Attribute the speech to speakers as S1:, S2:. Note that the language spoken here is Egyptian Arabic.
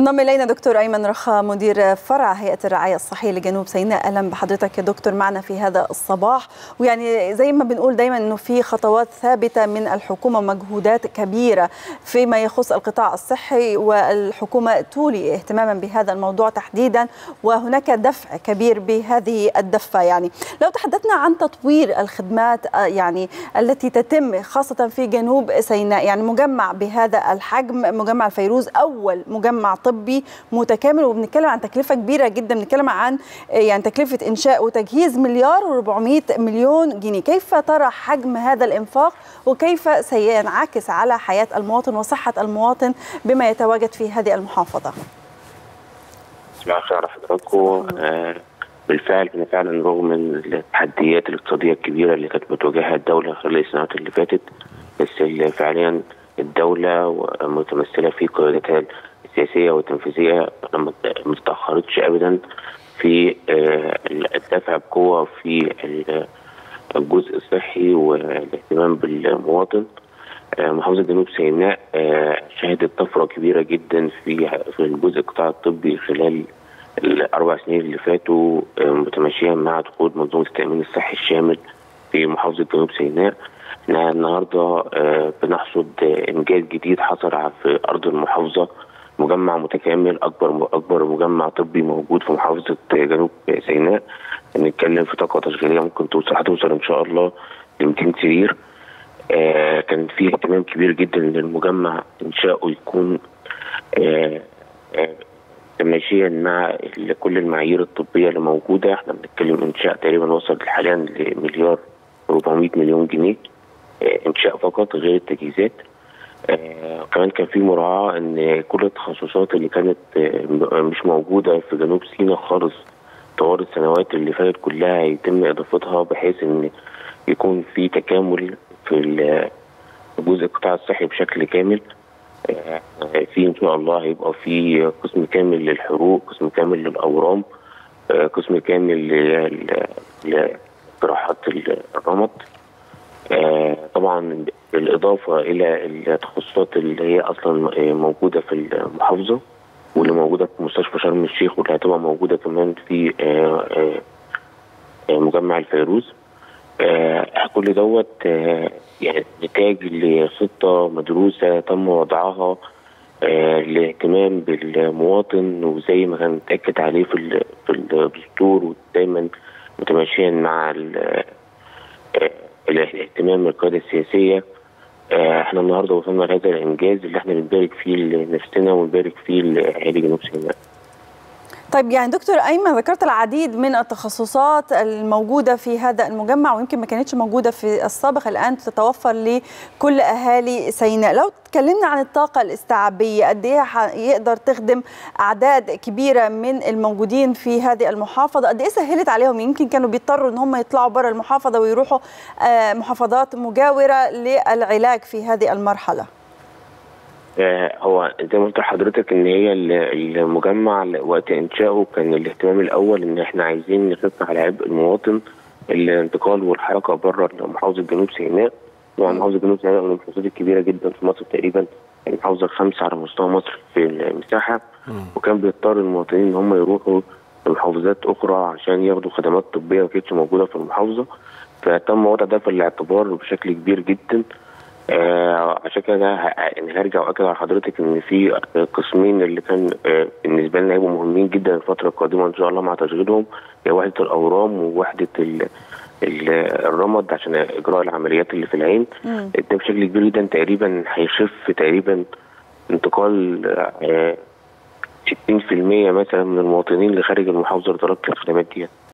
S1: انضم الينا دكتور ايمن رخا مدير فرع هيئه الرعايه الصحيه لجنوب سيناء اهلا بحضرتك يا دكتور معنا في هذا الصباح ويعني زي ما بنقول دايما انه في خطوات ثابته من الحكومه ومجهودات كبيره فيما يخص القطاع الصحي والحكومه تولي اهتماما بهذا الموضوع تحديدا وهناك دفع كبير بهذه الدفه يعني لو تحدثنا عن تطوير الخدمات يعني التي تتم خاصه في جنوب سيناء يعني مجمع بهذا الحجم مجمع الفيروز اول مجمع طبي متكامل وبنتكلم عن تكلفه كبيره جدا بنتكلم عن يعني تكلفه انشاء وتجهيز مليار و400 مليون جنيه كيف ترى حجم هذا الانفاق وكيف سينعكس على حياه المواطن وصحه المواطن بما يتواجد في هذه المحافظه
S2: صباح الخير على حضراتكم آه بالفعل احنا فعلا رغم التحديات الاقتصاديه الكبيره اللي كانت بتواجهها الدوله خلال السنوات اللي فاتت بس فعليا الدوله متمثله في قيادتها السياسيه والتنفيذيه ما تاخرتش ابدا في الدفع بقوه في الجزء الصحي والاهتمام بالمواطن محافظه جنوب سيناء شهدت طفره كبيره جدا في في الجزء القطاع الطبي خلال الاربع سنين اللي فاتوا متماشيا مع دخول منظومه التامين الصحي الشامل في محافظه جنوب سيناء احنا النهارده بنحصد انجاز جديد حصل في ارض المحافظه مجمع متكامل اكبر اكبر مجمع طبي موجود في محافظه جنوب سيناء بنتكلم في طاقه تشغيليه ممكن توصل هتوصل ان شاء الله ل 200 سرير آه كان في اهتمام كبير جدا ان المجمع انشاؤه يكون آه آه ماشيا مع كل المعايير الطبيه اللي موجوده احنا بنتكلم انشاء تقريبا وصل حاليا لمليار 400 مليون جنيه انشاء فقط غير التجهيزات آه كمان كان في مراعاه ان كل التخصصات اللي كانت آه مش موجوده في جنوب سيناء خالص طوال السنوات اللي فاتت كلها يتم اضافتها بحيث ان يكون في تكامل في الجزء القطاع الصحي بشكل كامل آه في ان شاء الله هيبقى في قسم كامل للحروق قسم كامل للاورام قسم كامل لجراحات الرمد آه طبعا بالاضافه الى التخصصات اللي هي اصلا موجوده في المحافظه واللي موجوده في مستشفى شرم الشيخ واللي هتبقى موجوده كمان في آه آه مجمع الفيروز كل دوت يعني نتاج لخطه مدروسه تم وضعها الاهتمام بالمواطن وزي ما كان متاكد عليه في في الدستور ودايما متماشيا مع الاهتمام من القياده السياسيه احنا النهارده وصلنا لهذا الانجاز اللي احنا بنبارك فيه لنفسنا ونبارك فيه لاهالي جنوب سيناء.
S1: طيب يعني دكتور ايمن ذكرت العديد من التخصصات الموجوده في هذا المجمع ويمكن ما كانتش موجوده في السابق الان تتوفر لكل اهالي سيناء لو تكلمنا عن الطاقه الاستيعابيه قد ايه يقدر تخدم اعداد كبيره من الموجودين في هذه المحافظه قد ايه سهلت عليهم يمكن كانوا بيضطروا ان هم يطلعوا بره المحافظه ويروحوا محافظات مجاوره للعلاج في هذه المرحله
S2: هو زي ما قلت لحضرتك ان هي المجمع وقت انشائه كان الاهتمام الاول ان احنا عايزين نخف على عبء المواطن الانتقال والحركه بره محافظه جنوب سيناء طبعا محافظه جنوب سيناء من المحافظات الكبيره جدا في مصر تقريبا المحافظه الخامسه على مستوى مصر في المساحه وكان بيضطر المواطنين ان هم يروحوا لمحافظات اخرى عشان ياخدوا خدمات طبيه ما كانتش موجوده في المحافظه فتم وضع ده في الاعتبار بشكل كبير جدا آه عشان كده يعني هرجع واكد على حضرتك ان في قسمين اللي كان آه بالنسبه لنا هيبقوا مهمين جدا الفتره القادمه ان شاء الله مع تشغيلهم هي وحده الاورام ووحده ال ال الرمد عشان اجراء العمليات اللي في العين ده بشكل كبير جدا تقريبا هيخف تقريبا انتقال آه 60% مثلا من المواطنين اللي خارج المحافظه لتلقي الخدمات دي